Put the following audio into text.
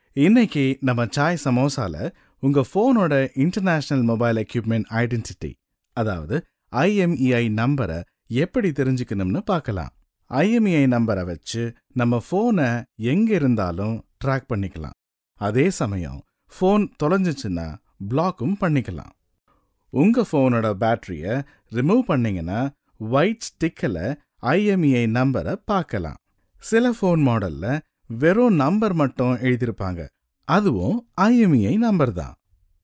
இன்னைக்கு நம்ம சாய் சமோசால உங்க போனோட இன்டர்நேஷனல் மொபைல் எக்யூப்மெண்ட் ஐடென்டிட்டி அதாவது ஐஎம்இஐ நம்பரை எப்படி தெரிஞ்சுக்கணும்னு பார்க்கலாம் ஐஎம்இஐ நம்பரை வச்சு நம்ம போனை எங்க இருந்தாலும் ட்ராக் பண்ணிக்கலாம் அதே சமயம் ஃபோன் தொலைஞ்சிச்சுன்னா பிளாக்கும் பண்ணிக்கலாம் உங்க போனோட பேட்டரியை ரிமூவ் பண்ணீங்கன்னா ஒயிட் ஸ்டிக்கில் ஐஎம்இஐ நம்பரை பார்க்கலாம் சில ஃபோன் மாடல்ல வெறும் நம்பர் மட்டும் எழுதியிருப்பாங்க அதுவும் ஐஎம்இஐ நம்பர் தான்